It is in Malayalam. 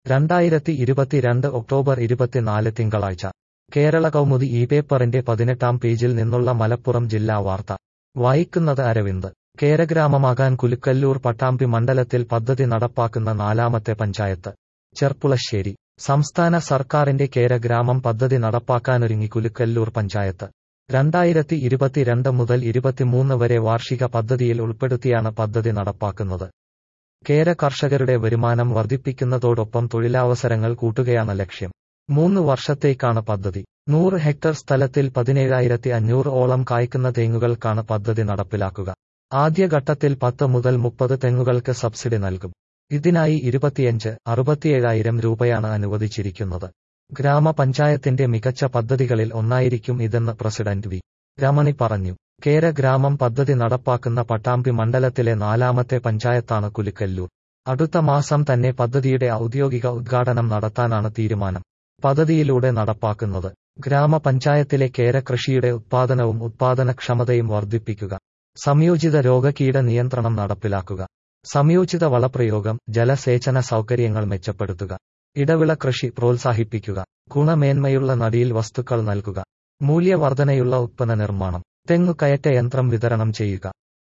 രണ്ടായിരത്തി ഇരുപത്തിരണ്ട് ഒക്ടോബർ ഇരുപത്തിനാല് തിങ്കളാഴ്ച കേരള കൗമുദി ഈ പേപ്പറിന്റെ പതിനെട്ടാം പേജിൽ നിന്നുള്ള മലപ്പുറം ജില്ലാ വാർത്ത വായിക്കുന്നത് അരവിന്ദ് കേരഗ്രാമമാകാൻ കുലുക്കല്ലൂർ പട്ടാമ്പി മണ്ഡലത്തിൽ പദ്ധതി നടപ്പാക്കുന്ന നാലാമത്തെ പഞ്ചായത്ത് ചെർപ്പുളശ്ശേരി സംസ്ഥാന സർക്കാരിന്റെ കേരഗ്രാമം പദ്ധതി നടപ്പാക്കാനൊരുങ്ങി കുലുക്കല്ലൂർ പഞ്ചായത്ത് രണ്ടായിരത്തി ഇരുപത്തിരണ്ട് മുതൽ ഇരുപത്തിമൂന്ന് വരെ വാർഷിക പദ്ധതിയിൽ ഉൾപ്പെടുത്തിയാണ് പദ്ധതി നടപ്പാക്കുന്നത് കേര കർഷകരുടെ വരുമാനം വർദ്ധിപ്പിക്കുന്നതോടൊപ്പം തൊഴിലവസരങ്ങൾ കൂട്ടുകയാണ് ലക്ഷ്യം മൂന്ന് വർഷത്തേക്കാണ് പദ്ധതി നൂറ് ഹെക്ടർ സ്ഥലത്തിൽ പതിനേഴായിരത്തി അഞ്ഞൂറ് ഓളം കായ്ക്കുന്ന തെങ്ങുകൾക്കാണ് പദ്ധതി നടപ്പിലാക്കുക ആദ്യഘട്ടത്തിൽ പത്ത് മുതൽ മുപ്പത് തെങ്ങുകൾക്ക് സബ്സിഡി നൽകും ഇതിനായി ഇരുപത്തിയഞ്ച് അറുപത്തിയേഴായിരം രൂപയാണ് അനുവദിച്ചിരിക്കുന്നത് ഗ്രാമപഞ്ചായത്തിന്റെ മികച്ച പദ്ധതികളിൽ ഒന്നായിരിക്കും ഇതെന്ന് പ്രസിഡന്റ് വി രമണി പറഞ്ഞു കേര ഗ്രാമം പദ്ധതി നടപ്പാക്കുന്ന പട്ടാമ്പി മണ്ഡലത്തിലെ നാലാമത്തെ പഞ്ചായത്താണ് കുലുക്കല്ലൂർ അടുത്ത മാസം തന്നെ പദ്ധതിയുടെ ഔദ്യോഗിക ഉദ്ഘാടനം നടത്താനാണ് തീരുമാനം പദ്ധതിയിലൂടെ നടപ്പാക്കുന്നത് ഗ്രാമപഞ്ചായത്തിലെ കേര കൃഷിയുടെ ഉത്പാദനവും ഉത്പാദനക്ഷമതയും വർദ്ധിപ്പിക്കുക സംയോജിത രോഗകീട നിയന്ത്രണം നടപ്പിലാക്കുക സംയോജിത വളപ്രയോഗം ജലസേചന സൗകര്യങ്ങൾ മെച്ചപ്പെടുത്തുക ഇടവിള കൃഷി പ്രോത്സാഹിപ്പിക്കുക ഗുണമേന്മയുള്ള നടിയിൽ വസ്തുക്കൾ നൽകുക മൂല്യവർധനയുള്ള ഉത്പന്ന നിർമ്മാണം തെങ്ങു കയറ്റ യന്ത്രം വിതരണം ചെയ്യുക